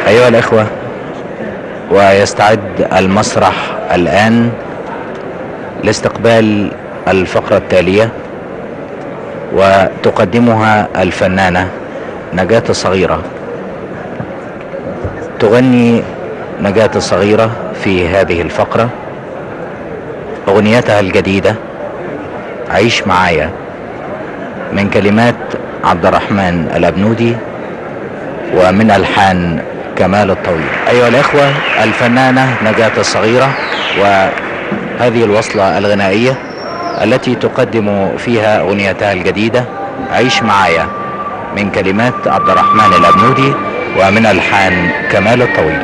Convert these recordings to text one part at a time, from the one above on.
أيها الإخوة ويستعد المسرح الآن لاستقبال الفقرة التالية وتقدمها الفنانة نجاة الصغيرة تغني نجاة الصغيرة في هذه الفقرة أغنيتها الجديدة عيش معايا من كلمات عبد الرحمن الأبنودي ومن ألحان كمال الطويل أيها الإخوة الفنانة نجاة الصغيرة وهذه الوصلة الغنائية التي تقدم فيها أغنيتها الجديدة عيش معايا من كلمات عبد الرحمن الأبنودي ومن ألحان كمال الطويل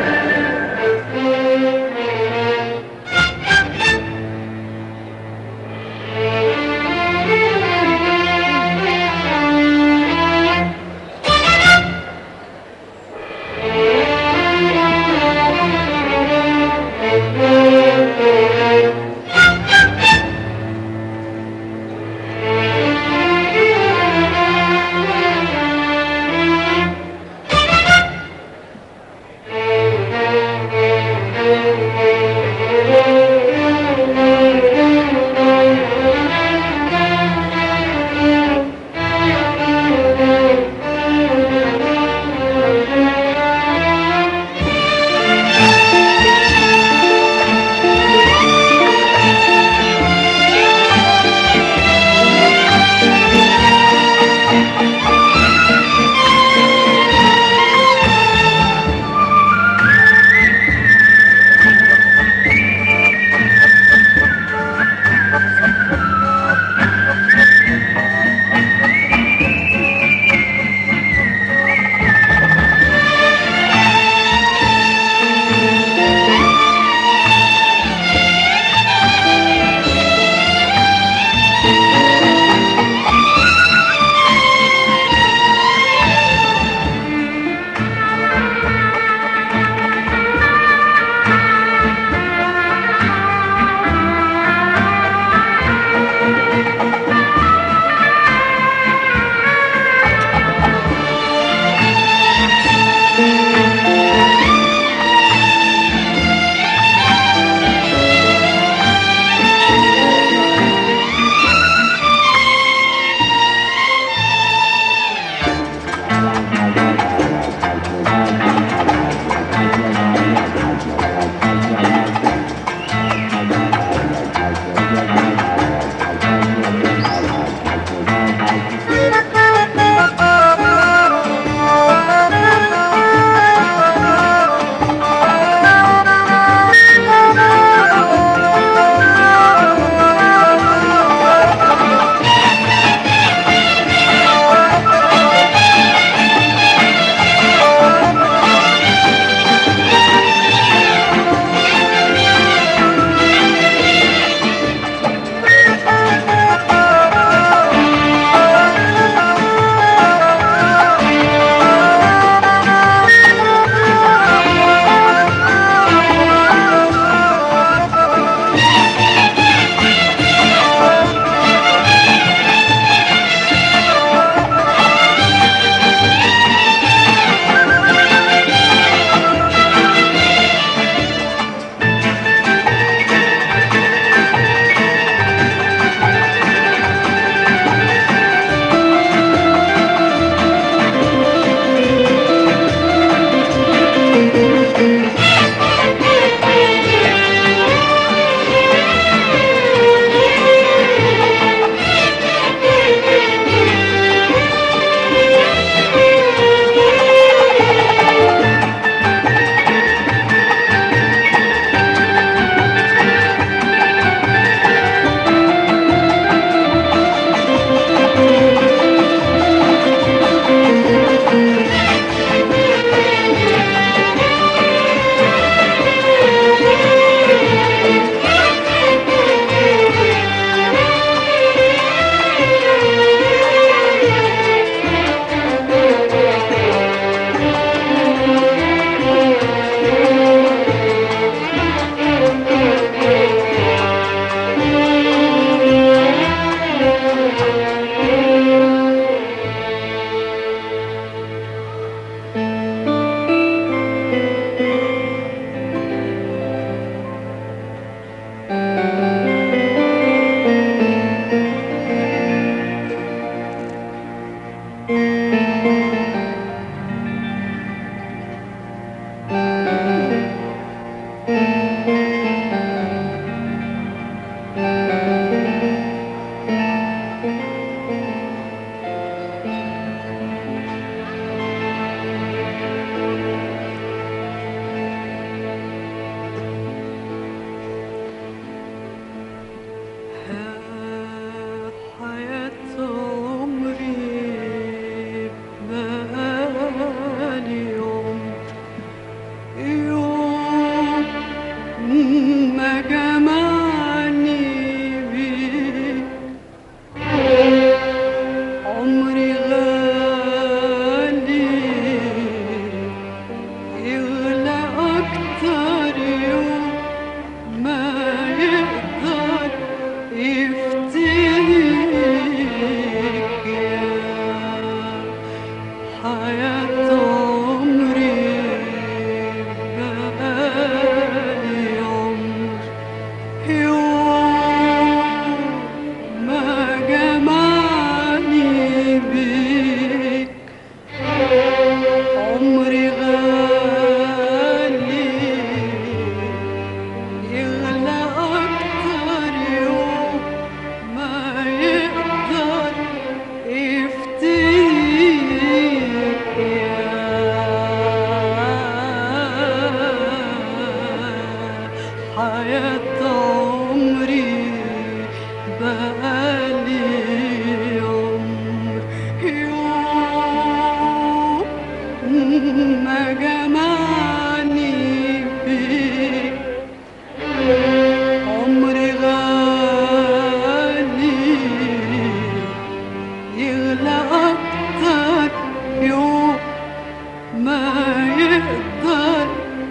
يقدر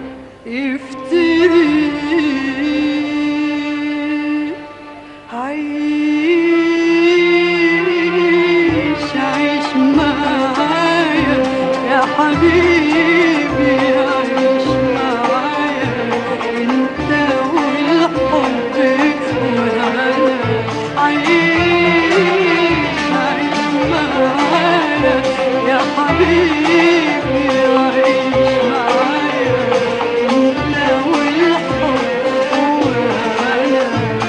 يفتري عيش عيش معايا يا حبيبي عيش معايا انت والحب وانا عيش عيش معايا يا حبيبي عيش معايا انت والحب وانا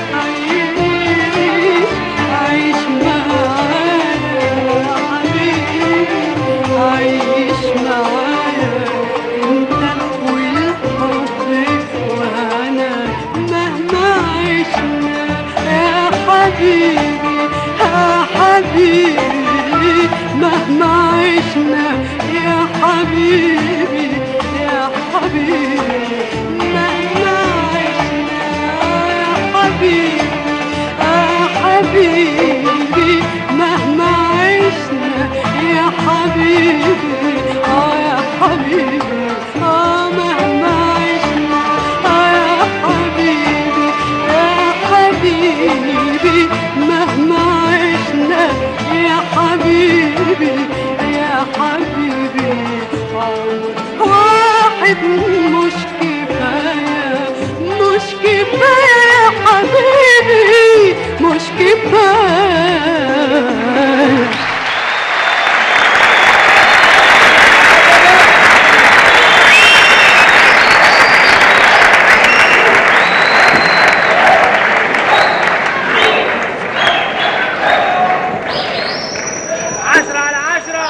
عيش عيش معايا يا حبيبي عيش معايا انت والحب وانا مهما عشنا يا حبيبي يا حبيبي مهما عشنا يا حبيبي يا حبيبي مهما عشنا يا حبيبي يا حبيبي مهما عشنا يا حبيبي اه يا حبيبي اه مهما عشنا اه يا حبيبي يا حبيبي مهما عشنا يا حبيبي يا حبيبي عمر واحد مش كفاية مش كفاية يا حبيبي مش كفاية عشرة على عشرة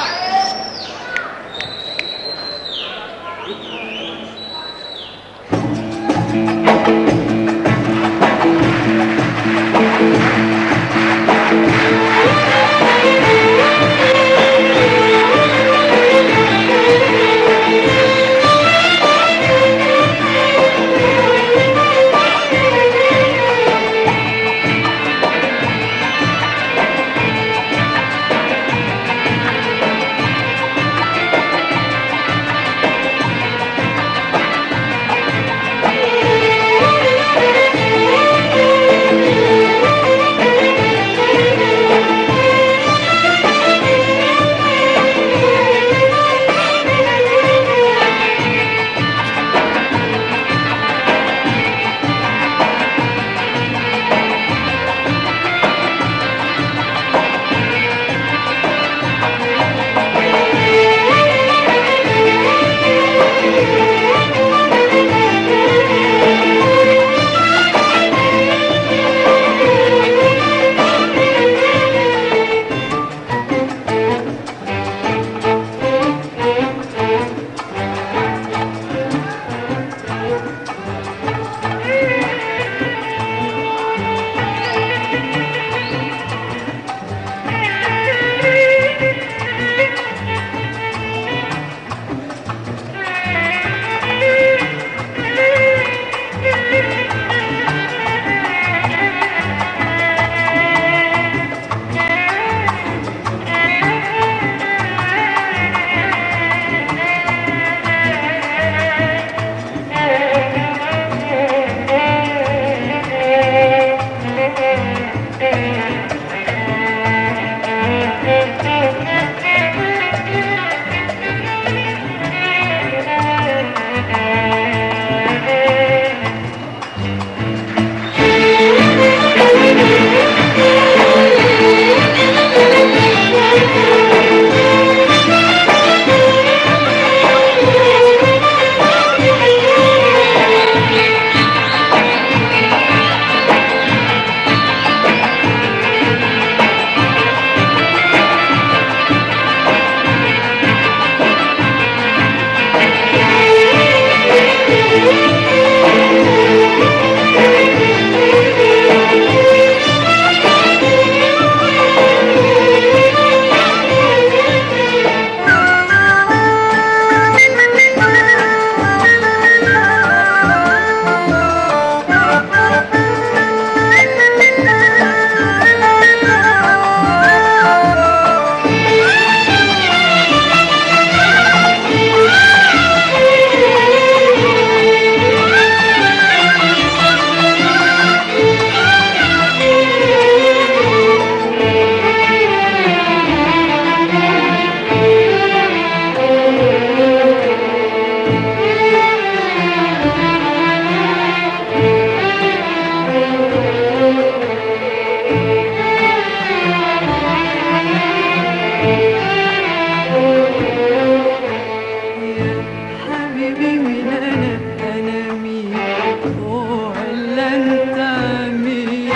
حبيبي من انا انا مين ولا انت مين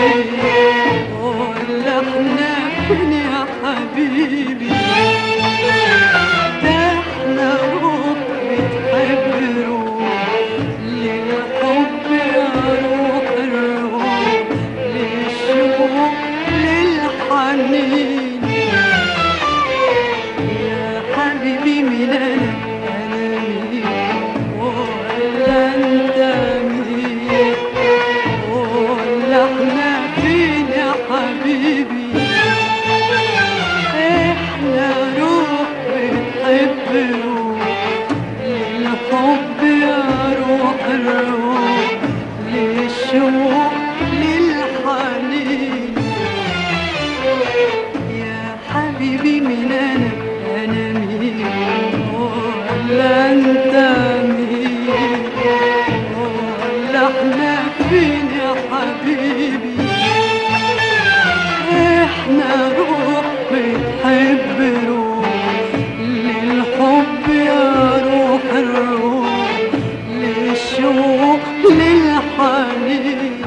ولا احنا فين يا حبيبي ده احنا روح بتحب روح للحب يا روح الروح للشوق للحنين يا حبيبي من انا انا مين ولا انت مين ولا احنا فين يا حبيبي احنا روح بتحب روح للحب يا روح الروح للشوق للحنين يا حبيبي من انا انا مين ولا انت مين ولا احنا فين يا حبيبي احنا روح بتحب روح للحب يا روح الروح للشوق للحنين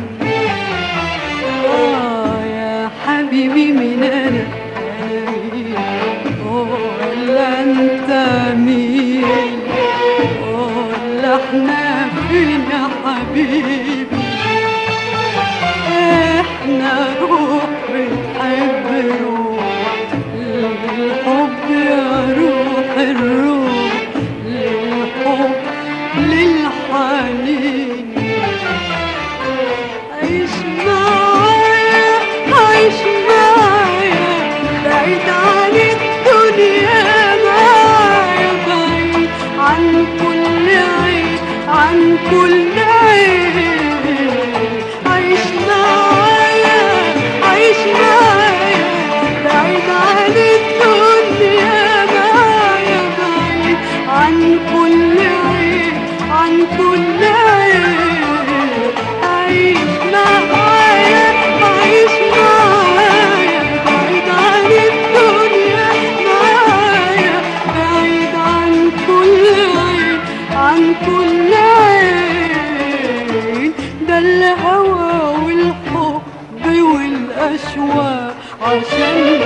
آه يا حبيبي من انا أنا مين ولا انت مين ولا احنا فين يا حبيبي احنا روح بتحب روح للحب يا روح الروح للحب للحنين عيش معايا عيش معايا بعيد عن الدنيا معايا بعيد عن كل عين عن كل عين عيش معايا عيش معايا بعيد عن الدنيا معايا بعيد عن كل عين عن كل عين عيش معايا عيش معايا بعيد عن الدنيا معايا بعيد عن كل عين عن كل عين ده الهوى والحب والأشواق عشان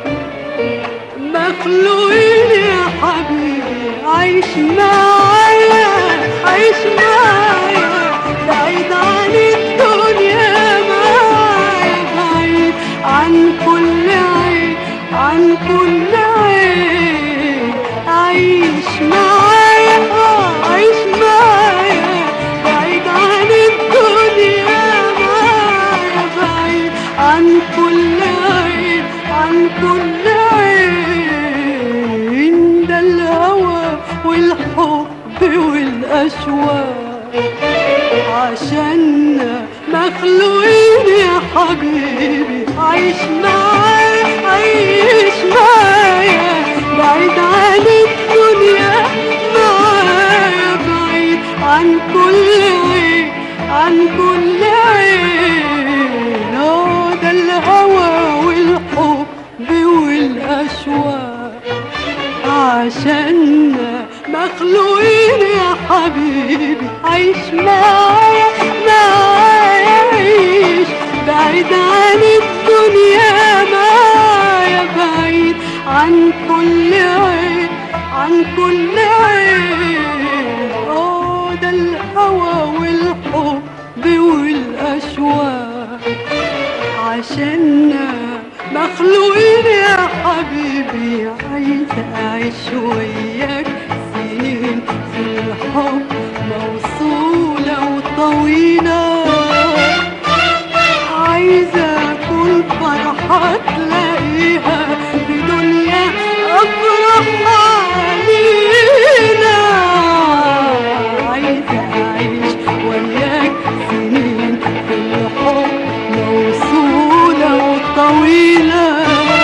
مخلوقين يا حبيبي عيش معايا عيش معايا بعيد عن الدنيا معايا بعيد عن كل عين عن كل عين عيش معايا آه، عيش معايا بعيد عن الدنيا معايا بعيد عن كل عين عن كل عين ده الهوى والحب والأشواق عشان مخلوقين يا حبيبي عيش معايا عيش معايا بعيد عن الدنيا معايا بعيد عن كل عين عن كل عين آه، ده الهوى والحب والأشواق عشان مخلوقين يا حبيبي عيش معايا معايا عيش بعيد عن الدنيا معايا بعيد عن كل عين عن كل عين اه ده الهوى والحب والأشواق عشان مخلوقين يا حبيبي عايزة أعيش وياك سنين في الحب موصولة وطويلة عايزة أكون فرحة تلاقيها في دنيا أفرح علينا عايزة أعيش وياك سنين في الحب موصولة وطويلة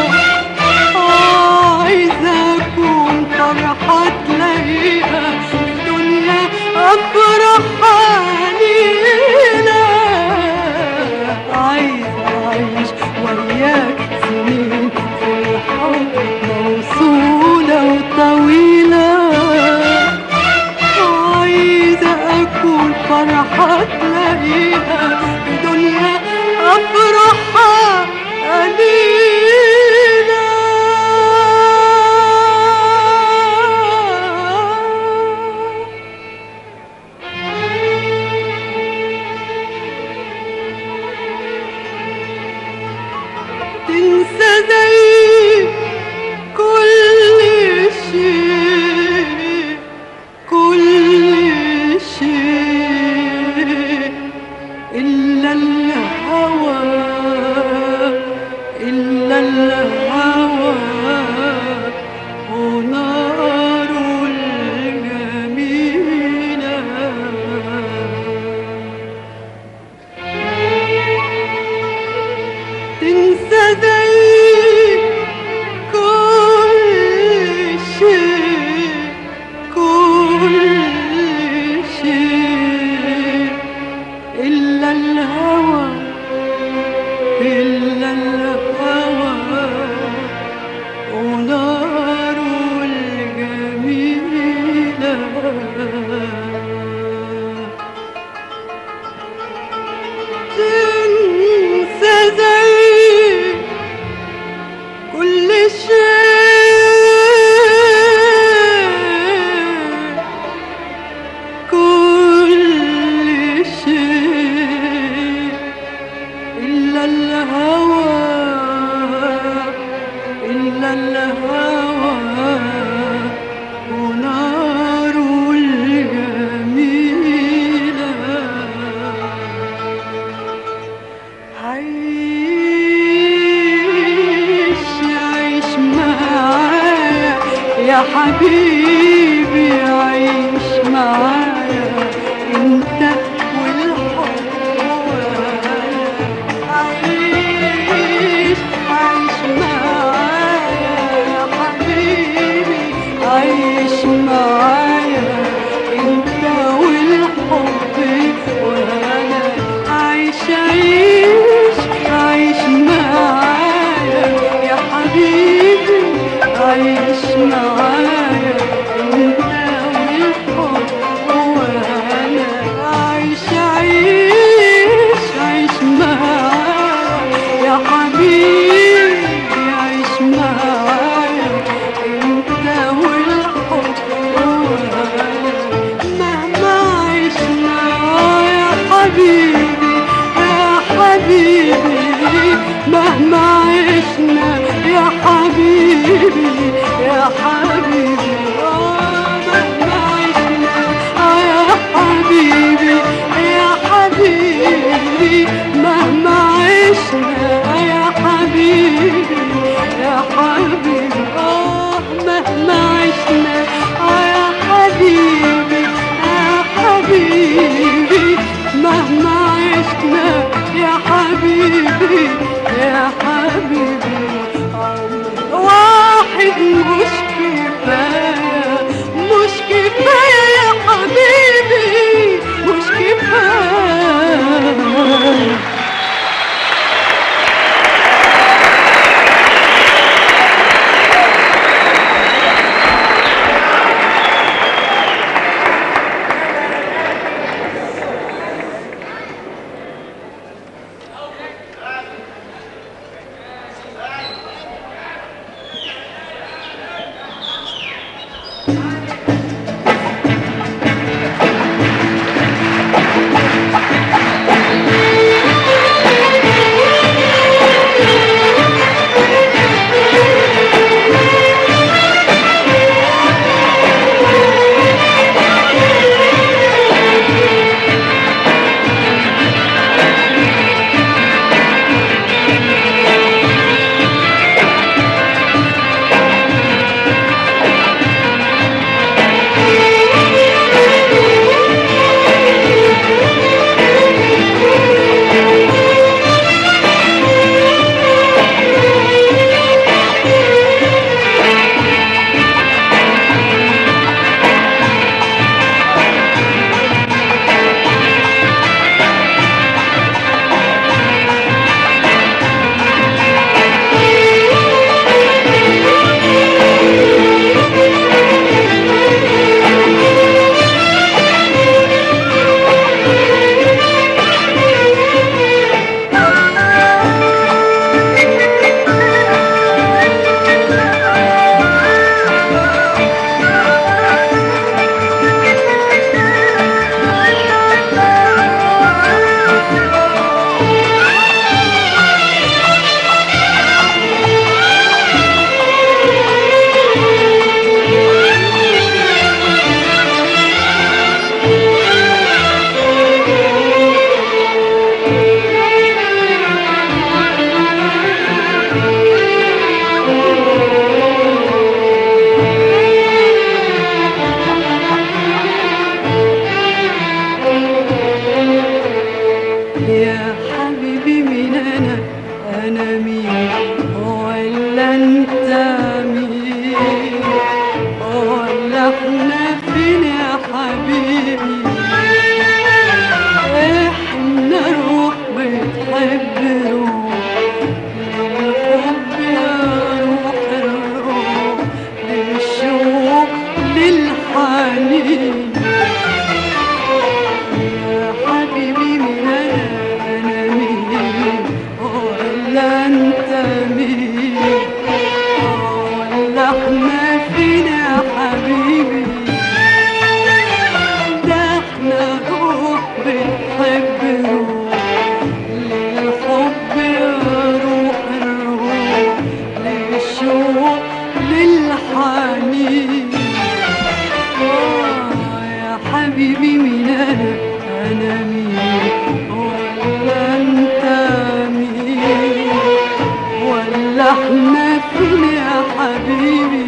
عايزة أكون فرحة تلاقيها في دنيا أفرح علينا فرحة تلاقيها دنيا أفرحها قليلة تنسى زي كل شيء كل شيء إلا الهوى إلا الهوى ونار الجميلة تنسى زي كل شيء كل شيء احنا روح بتحب روح الحب يا روح الروح للشوق للحنين يا حبيبي من انا انا مين ولا انت مين ولا احنا فين يا حبيبي ده احنا روح بنحب روح للحب يا روح الروح للشوق للحنين آه يا حبيبي مين انا انا مين ولا انت مين ولا احنا فين يا حبيبي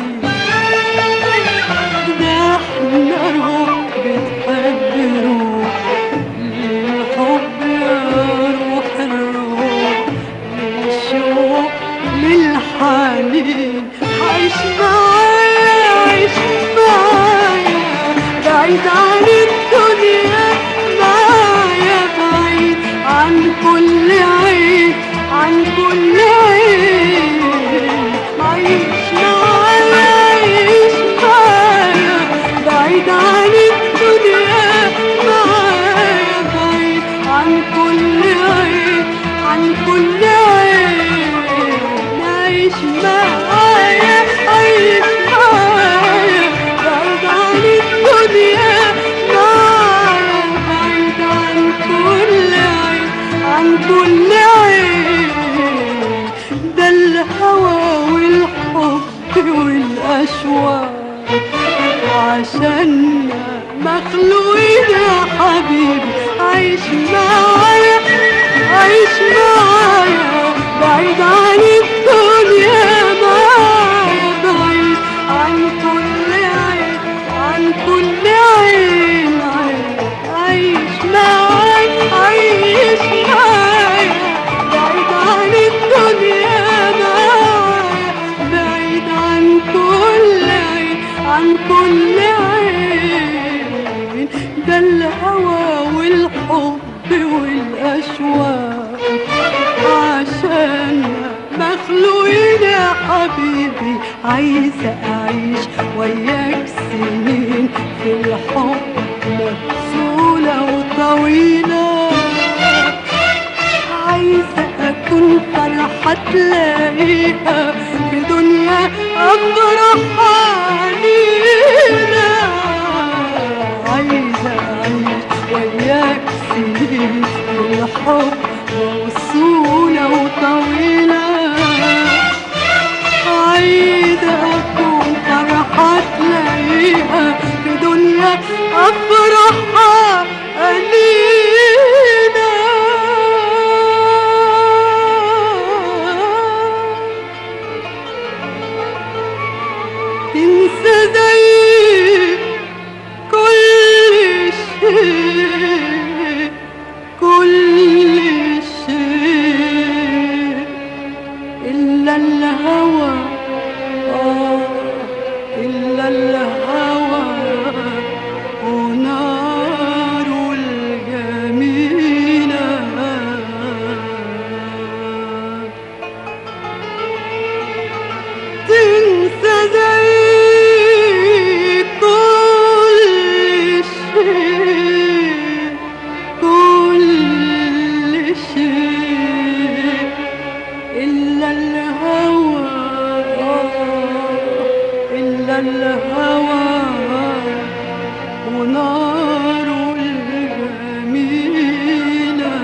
ده احنا روح بتحب روح للحب يا روح الروح للشوق للحنين عيش معايا عيش معايا بعيد عن الدنيا معايا بعيد عن كل عين عن كل عين عيش معايا عيش معايا بعيد عن الدنيا معايا بعيد عن كل عين عن كل عين عيش معايا عيش معايا بعيد عن الدنيا معايا بعيد عن كل عين عن كل عين ده الهوى والحب والأشواق عشان مخلوقين يا حبيبي عيش معايا عيش معايا بعيد عن الدنيا معايا بعيد عن كل عين عن كل عين عين. عيش معايا عيش معايا بعيد عن الدنيا معايا بعيد عن كل عين عن كل عين ده الهوى والحب والأشواق عشان مخلوقين يا حبيبي عايزة أعيش وياك سنين في الحب مبذولة وطويلة عايزة أكون فرحة تلاقيها في دنيا أفرح علينا عايزة أعيش وياك سنين في الحب موصولة وطويلة عايزة أكون فرحة تلاقيها في دنيا أفرح علينا تنسى زي كل شيء كل شيء إلا الهوى آه إلا الهوى ونار الجميلة تنسى زي كل شيء كل شيء إلا الهوى إلا الهوى ونار الجميلة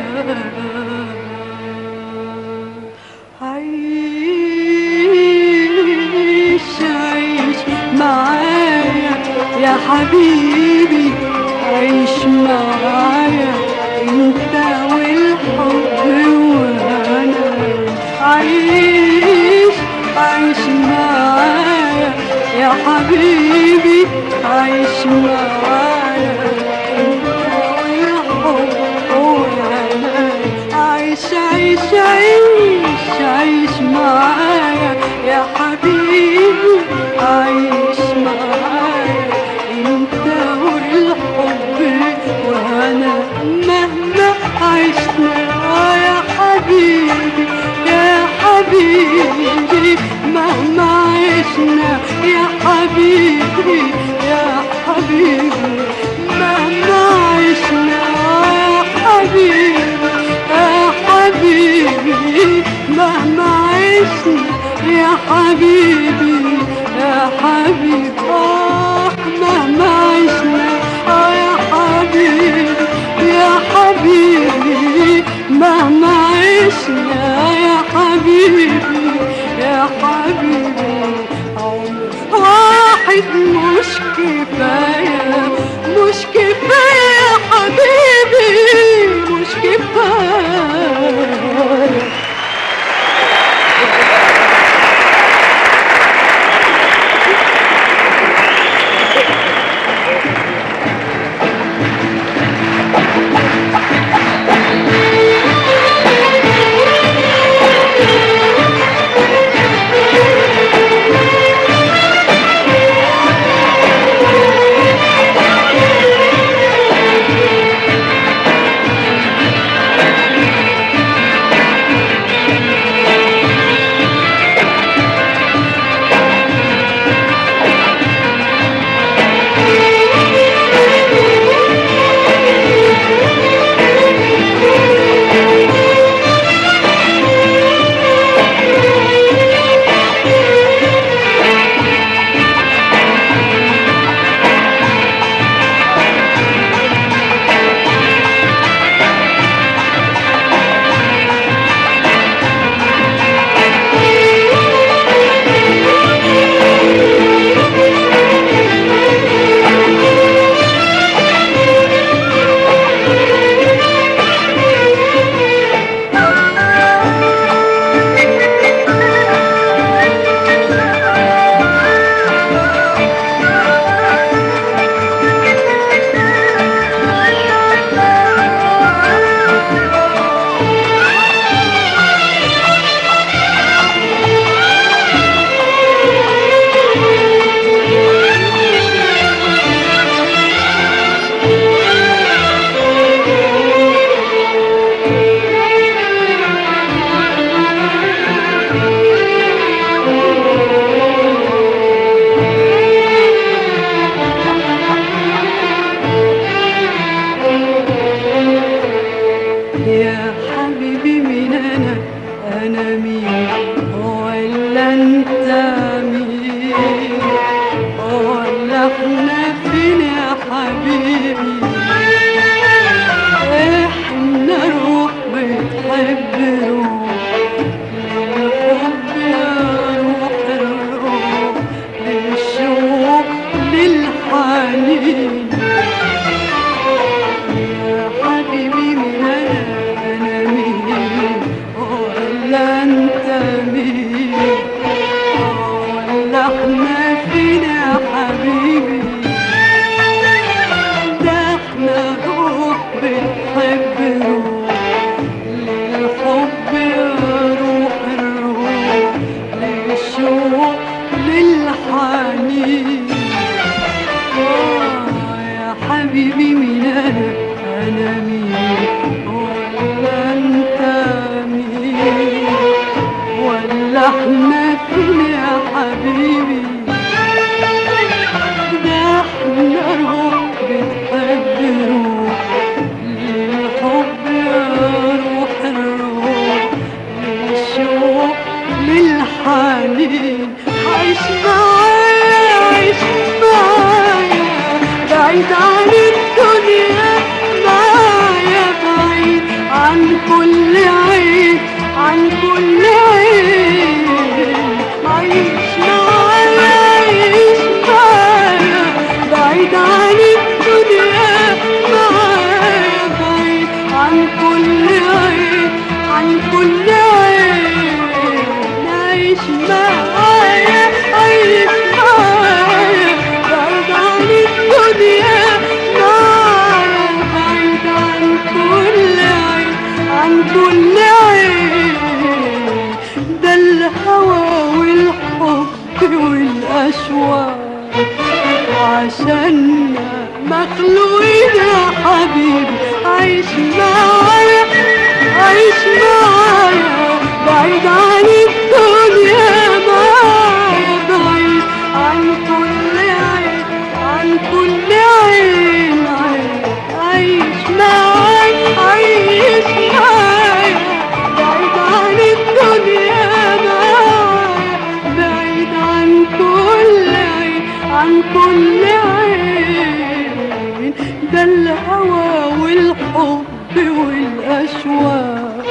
عيش عيش معايا يا حبيبي عيش معايا انت والحب وانا عيش عيش معايا يا حبيبي عيش معايا انت والحب وانا عيش عيش عيش عيش معايا يا حبيبي عيش معايا انت والحب حبيبي يا حبيبي آه مهما عشنا آه يا حبيبي يا حبيبي مهما عشنا يا حبيبي يا حبيبي عمر واحد مش كفاية مش كفاية يا حبيبي مش كفاية يا حبيبي مين انا انا مين ولا انت مين ولا احنا فين يا حبيبي احنا روح بتحب روح للحب يا روح الروح للشوق للحنين يا حبيبي من انا انا مين ولا انت مين ولا احنا فين يا حبيبي ده احنا روح بتحب روح للحب يا روح الروح للشوق للحنين آه يا حبيبي مين انا انا مين ولا انت مين ولا احنا فين يا حبيبي ده احنا روح بتحب روح للحب يا روح الروح للشوق للحنين عيش معايا عيش معايا بعيد عن الدنيا معايا بعيد عن كل عين عن كل عين عيش معايا عيش معايا بعيد عن الدنيا معايا بعيد عن كل عين عن كل عين عيش معايا عيش معايا بعيد عن الدنيا معايا بعيد عن كل عين عن كل عين ده الهوى والحب والأشواق وعشاننا مخلوقين يا حبيبي عيش معايا عيش معايا بعيد عن الدنيا معايا بعيد عن كل عين عن كل عين عين عيش معايا عيش معايا بعيد عن الدنيا معايا الهوى والحب والأشواق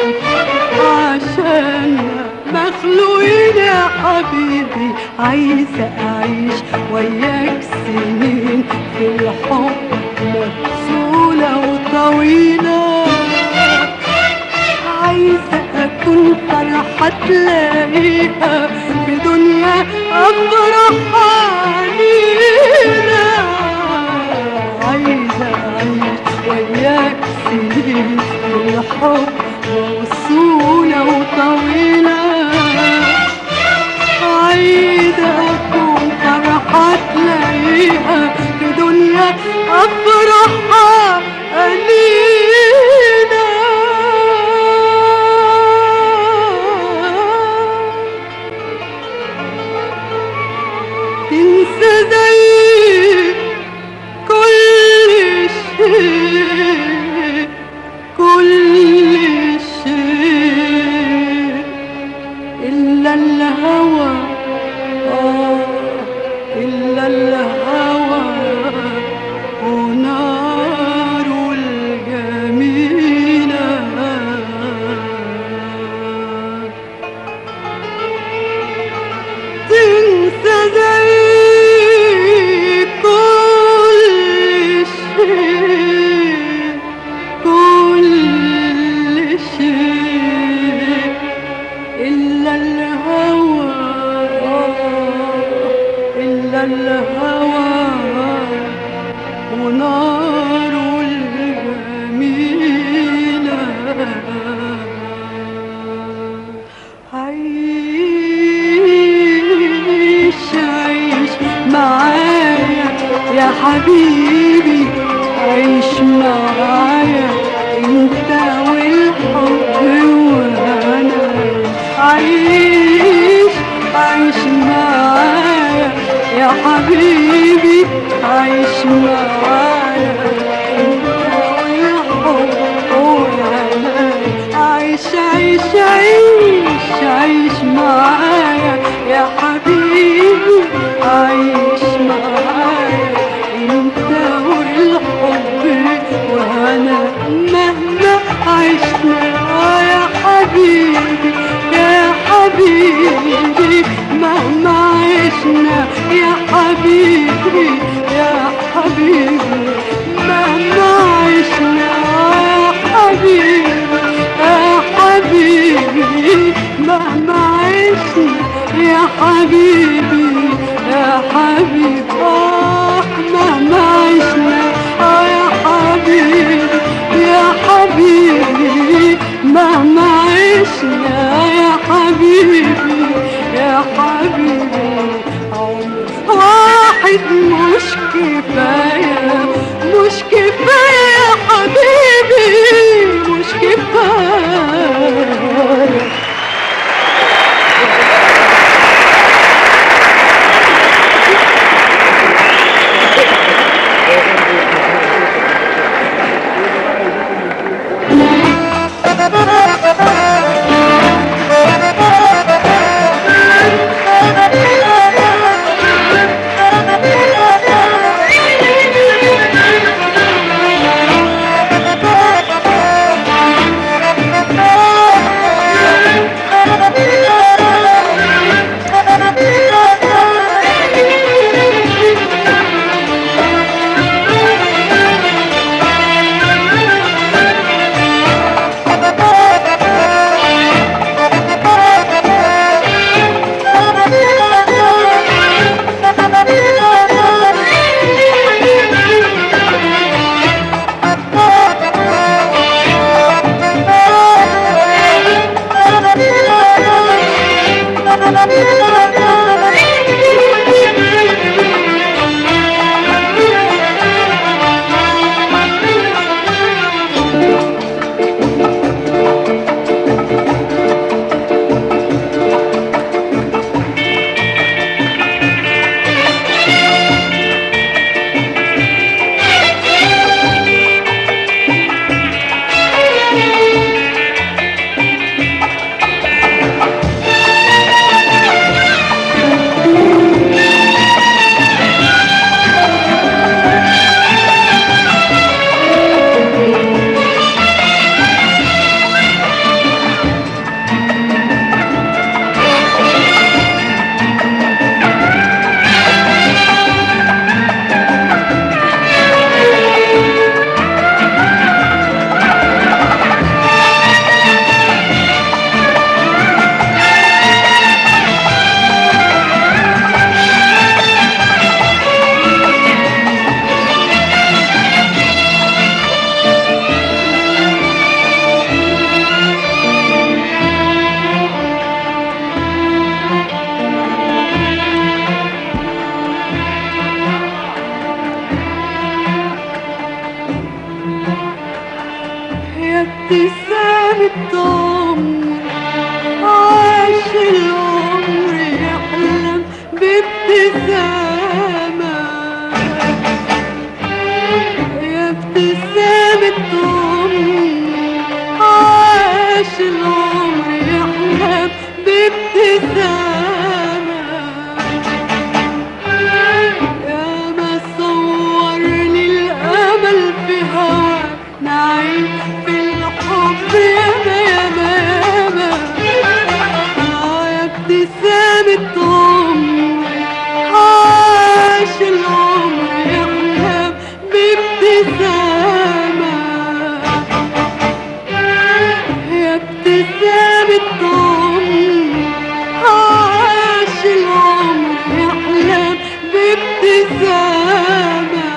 عشان مخلوقين يا حبيبي عايزة أعيش وياك سنين في الحب مبسولة وطويلة عايزة أكون فرحة تلاقيها في دنيا أفرح علينا عايزة أعيش وياك سنين في الحب موصولة وطويلة عايزة أكون فرحة تلاقيها في دنيا أفرح علينا تنسى زي كل شيء كل شيء إلا الهوى آه إلا الهوى ونار الجميلة تنسى زي كل شيء كل شيء إلا الهوى إلا الهوى ونار الجميلة عيش عيش معايا يا حبيبي عيش معايا انت والحب وانا عيش عيش معايا يا حبيبي عيش معايا انت والحب وانا عيش عيش عيش عيش معايا يا حبيبي عيش معايا انت والحب وانا مهما عشنا يا حبيبي يا حبيبي مهما عشنا يا حبيبي يا حبيبي مهما عشنا يا حبيبي يا حبيبي مهما عشنا يا حبيبي يا حبيبي آه مهما عشنا آه يا حبيبي يا حبيبي مهما عشنا يا حبيبي يا حبيبي عمر واحد مش كفاية مش كفاية يا حبيبي مش كفاية ابتسامة عمر عاش العمر يحلم بابتسامة يا ابتسامة عمر عاش العمر يحلم بابتسامة يا ما صورني الأمل في هواك نعيم في الحب ياما ياما ياما آه يا ابتسامة عمري عاش العمر يحلم بابتسامة يا ابتسامة عمري عاش العمر يحلم بابتسامة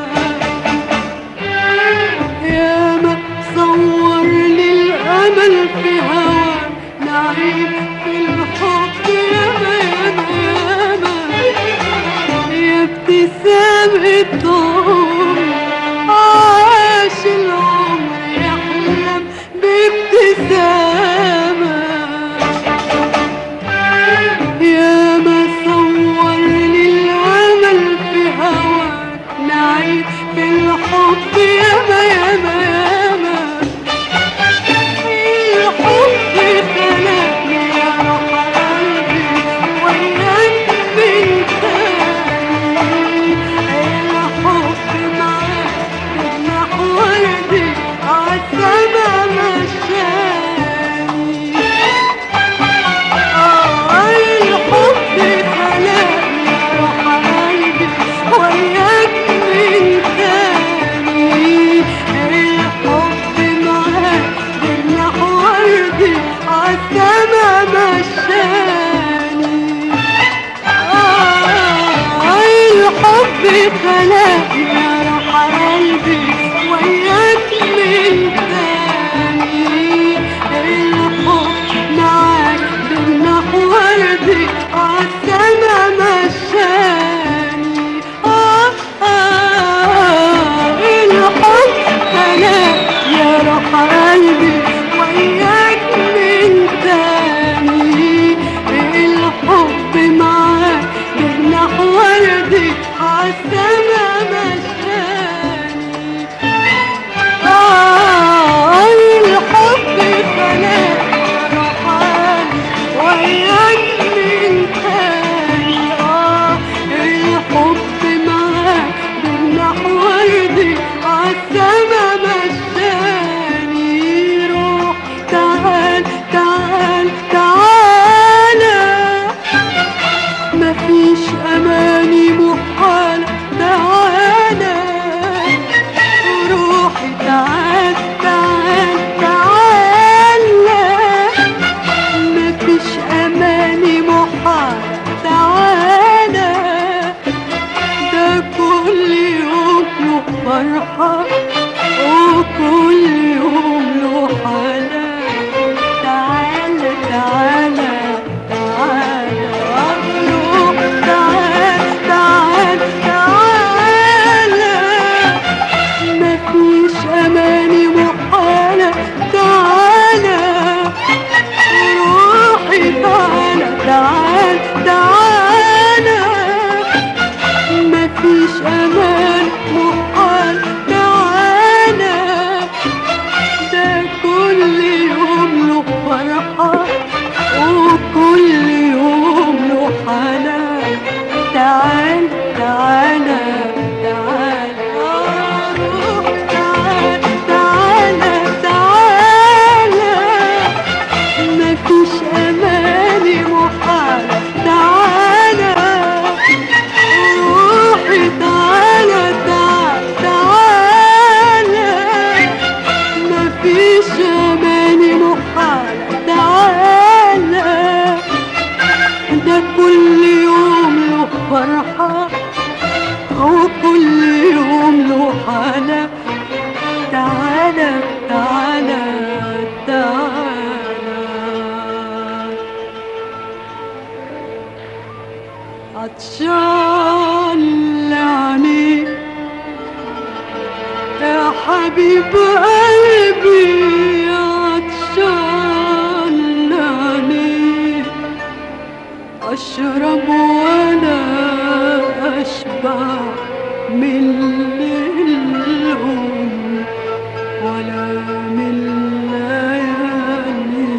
يا ما صور لي الأمل في هواك نعيم في الحب ياما ياما ياما يا ابتسامة عمري عاش العمر يحلم بابتسامة يا ما صور لي الأمل في هواك نعيم في الحب ياما ياما ياما الحب خلقني يا روح قلبي وياك من تاني الحب معاك بجناح وردي عالسما مشاني الحب خلقني روح قلبي وياك من تاني الحب معاك جناح وردي عالسما مشاني الحب خلقني روح قلبي وياك من تاني الحب معاك بجناح وردي عالسما مشاني آه آه الحب خلقني يا روح قلبي وياك من تاني الحب معاك بجناح وردي عالسما مشاني آه الحب خلقني روح قلبي وياك من تاني آه الحب معاك بجناح وردي عالسما مشاني روح تعال تعال تعالى مفيش أماني محالة تعالى روحي تعال تعال تعالى مفيش أماني محالة تعالى ده كل يوم له فرحة وكل يوم له حالة تعالى تعالى تعالى روح تعال تعال تعالى مفيش أماني محالة تعالى روحي تعالى تعال تعالى مفيش أمان محال تعالى ده كل يوم له فرحة وكل يوم له حالة تعال تعالى تعالى روح تعال تعالى تعالى مفيش أماني محالة تعالى روحي تعالى تعال تعالى مفيش أماني محالة تعالى ده كل يوم له فرحة وكل يوم له حالة تعالى تعالى تعالى عطشان لعنيك يا حبيب قلبي أشرب ولا أشبع من ليلهم ولا من ليالي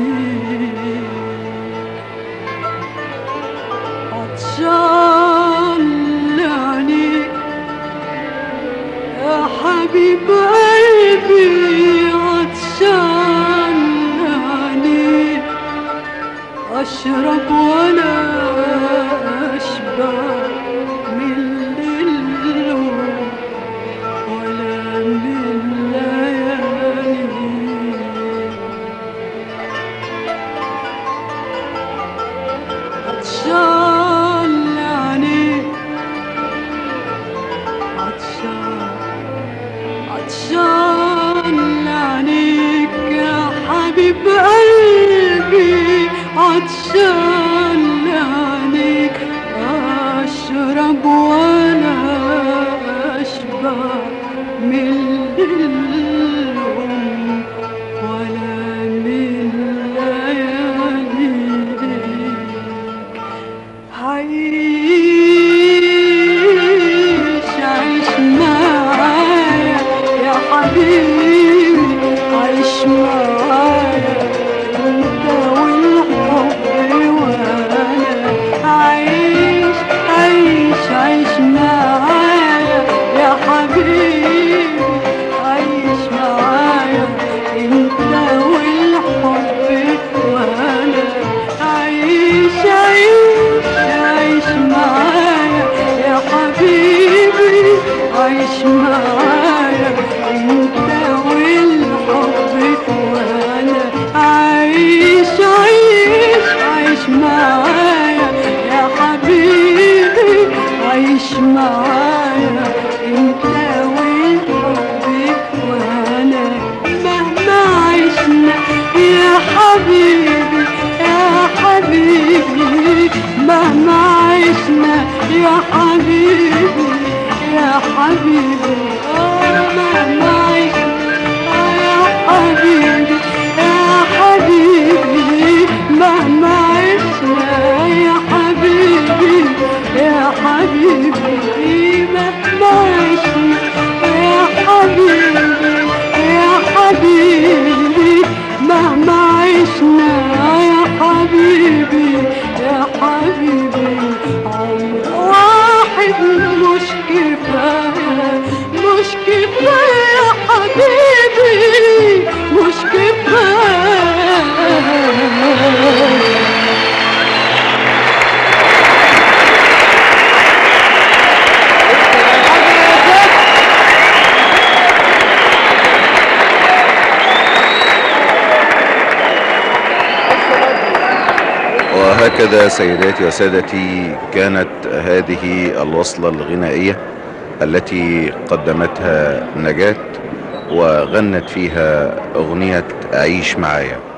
عطشان لعنيك يا حبيب قلبي عطشان لعنيك أشرب ولا أشبع من ليلهم ولا من ليالي عطشان لعنيك عطشان عطشان لعنيك يا حبيب قلبي عطشان لعنيك أشرب ولا أشبع من ليلهم ولا من ليالي عيش عيش معايا يا حبيبي عيش معايا انت والحب وانا عيش عيش عيش معايا يا حبيبي عيش معايا انت والحب وانا عيش عيش عيش معايا يا حبيبي عيش معايا انت والحب وانا عيش عيش عيش معايا يا حبيبي عيش معايا انت والحب وانا مهما عشنا يا حبيبي يا حبيبي مهما عشنا يا حبيبي يا حبيبي آه مهما عشنا يا حبيبي يا حبيبي مهما عشنا يا حبيبي يا حبيبي مهما عشنا يا حبيبي يا حبيبي مهما عشنا يا حبيبي يا حبيبي عمر واحد مش كفاية مش كفاية يا حبيبي مش كفاية وهكذا سيداتي وسادتي كانت هذه الوصلة الغنائية التي قدمتها نجاة وغنت فيها أغنية أعيش معايا